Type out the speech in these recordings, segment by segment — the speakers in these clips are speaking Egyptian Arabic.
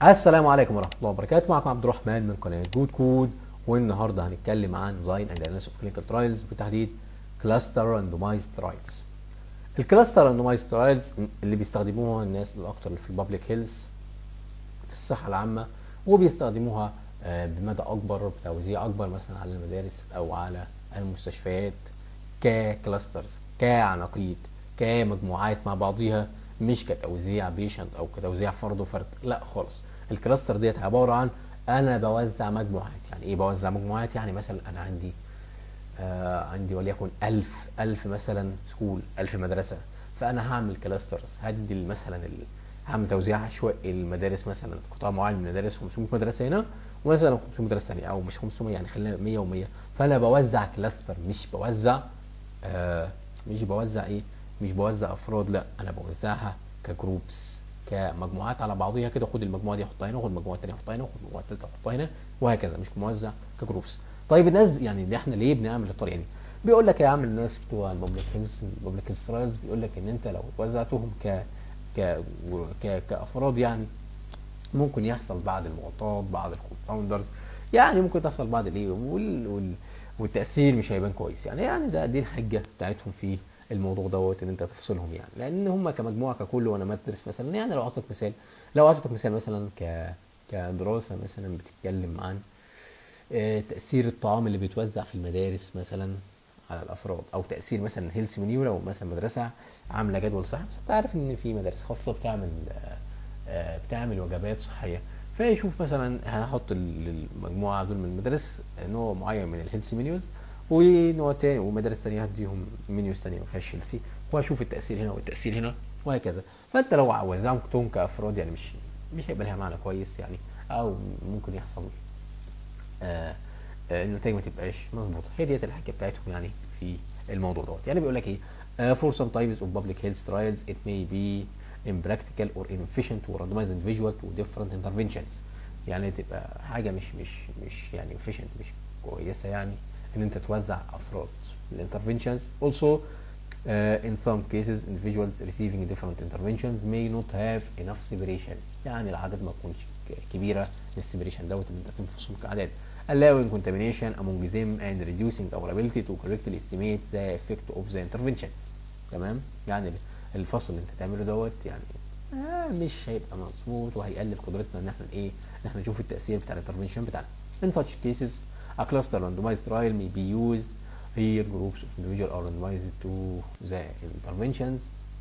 السلام عليكم ورحمه الله وبركاته معكم عبد الرحمن من قناه جود كود والنهارده هنتكلم عن ديزاين اند اناليسيس اوف كلينيكال ترايلز بالتحديد كلاستر راندومايزد ترايلز الكلاستر راندومايزد ترايلز اللي بيستخدموها الناس الاكتر اللي في البابليك هيلث في الصحه العامه وبيستخدموها آه، بمدى اكبر بتوزيع اكبر مثلا على المدارس او على المستشفيات ككلاسترز كعناقيد كمجموعات مع بعضيها مش كتوزيع بيشنت او كتوزيع فرد وفرد لا خالص الكلاستر ديت عباره عن انا بوزع مجموعات يعني ايه بوزع مجموعات يعني مثلا انا عندي آه عندي وليكن ألف ألف مثلا سكول ألف مدرسة فأنا هعمل كلاسترز هدي مثلا ال... هعمل توزيع عشوائي المدارس مثلا قطاع معين من المدارس 500 مدرسة هنا ومثلا 500 مدرسة ثانية أو مش 500 يعني خلينا 100 و100 فأنا بوزع كلاستر مش بوزع آه مش بوزع إيه مش بوزع أفراد لا أنا بوزعها كجروبس كمجموعات على بعضيها كده خد المجموعه دي حطها هنا وخد المجموعه الثانيه حطها هنا وخد المجموعه الثالثه حطها هنا وهكذا مش موزع كجروبس طيب الناس يعني دي احنا ليه بنعمل الطريقه دي بيقول لك يا عم الناس بتوع الببليك هيلث الببليك هيلث ترايلز بيقول لك ان انت لو وزعتهم ك ك ك كافراد يعني ممكن يحصل بعض المعطات بعض الكومباوندرز يعني ممكن تحصل بعض الايه وال... وال... والتاثير مش هيبان كويس يعني يعني ده دي الحجه بتاعتهم في الموضوع دوت ان انت تفصلهم يعني لان هم كمجموعه ككل وانا بدرس مثلا يعني لو اعطيتك مثال لو اعطيتك مثال مثلا ك كدراسه مثلا بتتكلم عن آه، تاثير الطعام اللي بيتوزع في المدارس مثلا على الافراد او تاثير مثلا هيلث منيو لو مثلا مدرسه عامله جدول صحي بس انت عارف ان في مدارس خاصه بتعمل آه، آه، بتعمل وجبات صحيه فيشوف مثلا هحط للمجموعه دول من المدارس نوع معين من الهيلث منيوز ونوع تاني ومدارس تانية هديهم منيوز تانية ما فيهاش هيلثي وهشوف التأثير هنا والتأثير هنا وهكذا فأنت لو وزعتهم كأفراد يعني مش مش هيبقى لها معنى كويس يعني أو ممكن يحصل آه آه النتائج ما تبقاش مظبوطة هي ديت الحكاية بتاعتهم يعني في الموضوع دوت يعني بيقول لك إيه uh, for some types of public health trials it may be impractical or inefficient to randomize individual to different interventions يعني تبقى حاجة مش مش مش يعني efficient مش كويسة يعني ان انت توزع افراد الانترفنشنز also uh, in some cases individuals receiving different interventions may not have enough separation يعني العدد ما تكونش كبيره للسيبريشن دوت ان انت تنفصلهم كاعداد allowing contamination among them and reducing our ability to correctly estimate the effect of the intervention تمام يعني الفصل اللي انت تعمله دوت يعني آه مش هيبقى مظبوط وهيقلل قدرتنا ان احنا ايه ان احنا نشوف التاثير بتاع الانترفنشن بتاعنا in such cases A cluster randomized trial may be used here groups of individuals are randomized to the interventions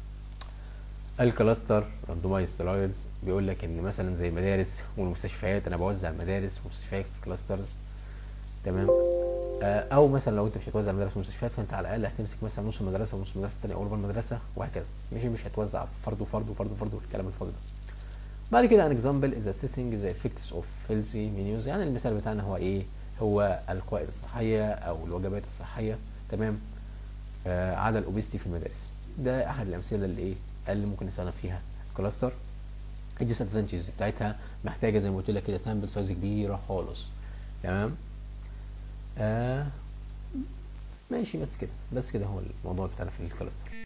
الكلاستر راندومايز ترايلز بيقول لك ان مثلا زي المدارس والمستشفيات انا بوزع المدارس والمستشفيات في كلاسترز تمام او مثلا لو انت مش هتوزع مدارس ومستشفيات فانت على الاقل هتمسك مثلا نص مدرسه ونص مدرسه ثانيه قرب المدرسه وهكذا مش مش هتوزع فرد وفرد وفرد وفرد والكلام الفاضي ده بعد كده an example is assessing the effects of healthy menus يعني المثال بتاعنا هو ايه هو القوائم الصحيه او الوجبات الصحيه تمام آه على الاوبستي في المدارس ده احد الامثله اللي ايه اللي ممكن نستخدم فيها كلاستر الديس ادفانتجز بتاعتها محتاجه زي ما قلت لك كده سامبل سايز كبيره خالص تمام آه ماشي بس كده بس كده هو الموضوع بتاعنا في الكلاستر